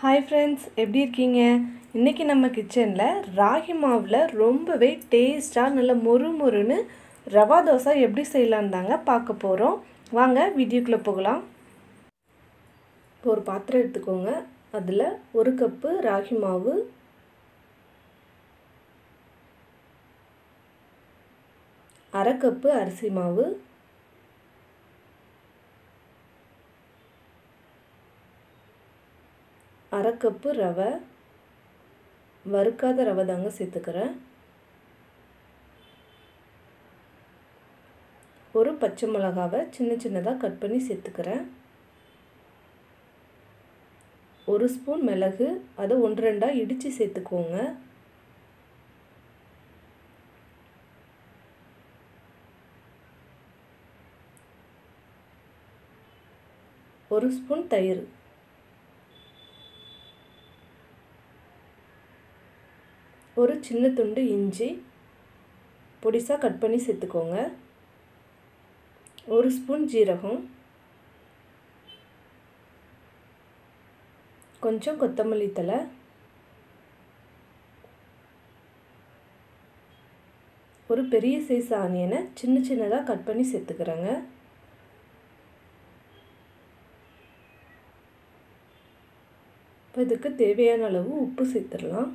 hi friends எப்படி இருக்கீங்க இன்றைக்கி நம்ம கிச்சனில் ராகி மாவில் ரொம்பவே டேஸ்ட்டாக நல்ல மொறு மொறுன்னு ரவா தோசை எப்படி செய்யலான்னு தாங்க பார்க்க போகிறோம் வாங்க வீடியோக்குள்ளே போகலாம் இப்போ ஒரு பாத்திரம் எடுத்துக்கோங்க அதில் ஒரு கப்பு ராகி மாவு அரை கப்பு அரிசி மாவு அரை கப்பு ரவை வறுக்காத ரவை தாங்க சேர்த்துக்கிறேன் ஒரு பச்சை மிளகாவை சின்ன சின்னதாக கட் பண்ணி சேர்த்துக்கிறேன் ஒரு ஸ்பூன் மிளகு அதை ஒன்று ரெண்டாக இடித்து சேர்த்துக்கோங்க ஒரு ஸ்பூன் தயிர் ஒரு சின்ன துண்டு இஞ்சி பொடிசாக கட் பண்ணி சேர்த்துக்கோங்க ஒரு ஸ்பூன் ஜீரகம் கொஞ்சம் கொத்தமல்லி தலை ஒரு பெரிய சைஸ் ஆனியனை சின்ன சின்னதாக கட் பண்ணி சேர்த்துக்கிறேங்க இப்போ இதுக்கு தேவையான அளவு உப்பு சேர்த்துடலாம்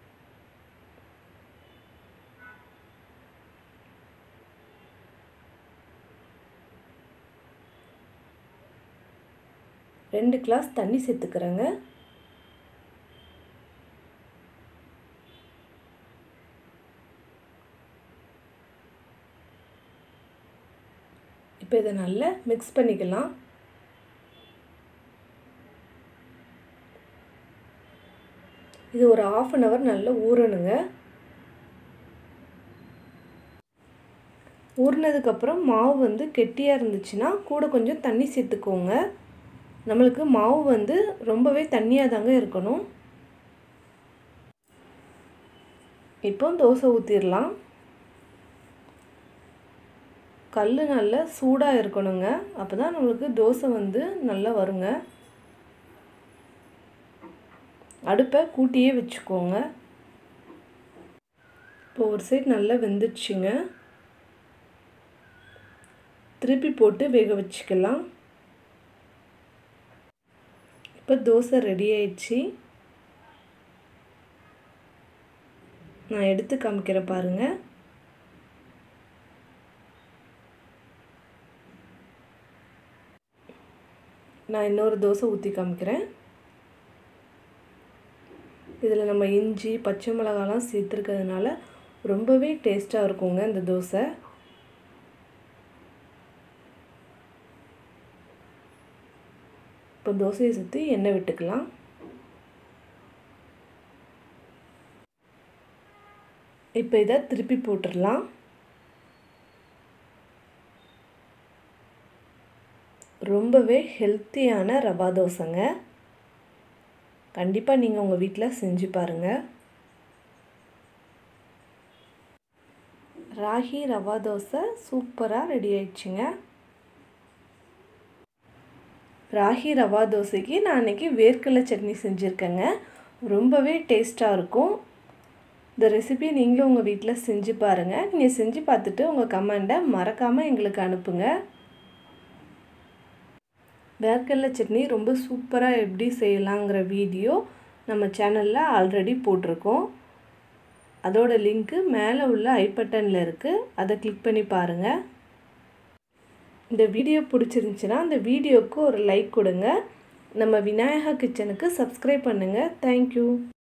ரெண்டு கிளாஸ் தண்ணி சேர்த்துக்கிறேங்க இப்போ இதை நல்லா மிக்ஸ் பண்ணிக்கலாம் இது ஒரு ஆஃப் அன் ஹவர் நல்லா ஊறணுங்க ஊறினதுக்கப்புறம் மாவு வந்து கெட்டியாக இருந்துச்சுன்னா கூட கொஞ்சம் தண்ணி சேர்த்துக்கோங்க நம்மளுக்கு மாவு வந்து ரொம்பவே தண்ணியாக தாங்க இருக்கணும் இப்போ தோசை ஊற்றிடலாம் கல் நல்லா சூடாக இருக்கணுங்க அப்போ தான் நம்மளுக்கு தோசை வந்து நல்லா வருங்க அடுப்பை கூட்டியே வச்சுக்கோங்க இப்போ ஒரு சைடு நல்லா வெந்துடுச்சுங்க திருப்பி போட்டு வேக வச்சுக்கலாம் இப்போ தோசை ரெடி ஆயிடுச்சு நான் எடுத்து காமிக்கிறேன் பாருங்கள் நான் இன்னொரு தோசை ஊற்றி காமிக்கிறேன் இதில் நம்ம இஞ்சி பச்சை மிளகாலாம் சேர்த்துருக்கிறதுனால ரொம்பவே டேஸ்ட்டாக இருக்குங்க இந்த தோசை இப்போ தோசையை சுற்றி எண்ணெய் விட்டுக்கலாம் இப்போ இதை திருப்பி போட்டுடலாம் ரொம்பவே ஹெல்த்தியான ரவா தோசைங்க கண்டிப்பாக நீங்கள் உங்கள் வீட்டில் செஞ்சு பாருங்கள் ராகி ரவா தோசை சூப்பராக ரெடி ஆயிடுச்சுங்க ராகி ரவா தோசைக்கு நான் அன்றைக்கி வேர்க்கடலை சட்னி செஞ்சுருக்கேங்க ரொம்பவே டேஸ்ட்டாக இருக்கும் இந்த ரெசிபி நீங்களும் உங்கள் வீட்டில் செஞ்சு பாருங்கள் நீங்கள் செஞ்சு பார்த்துட்டு உங்கள் கமெண்ட்டை மறக்காமல் எங்களுக்கு அனுப்புங்க வேர்க்கடலை சட்னி ரொம்ப சூப்பராக எப்படி செய்யலாங்கிற வீடியோ நம்ம சேனலில் ஆல்ரெடி போட்டிருக்கோம் அதோட லிங்க்கு மேலே உள்ள ஐ பட்டனில் இருக்குது அதை கிளிக் பண்ணி பாருங்கள் இந்த வீடியோ பிடிச்சிருந்துச்சின்னா இந்த வீடியோவுக்கு ஒரு லைக் கொடுங்க நம்ம விநாயகா கிச்சனுக்கு சப்ஸ்கிரைப் பண்ணுங்கள் தேங்க்யூ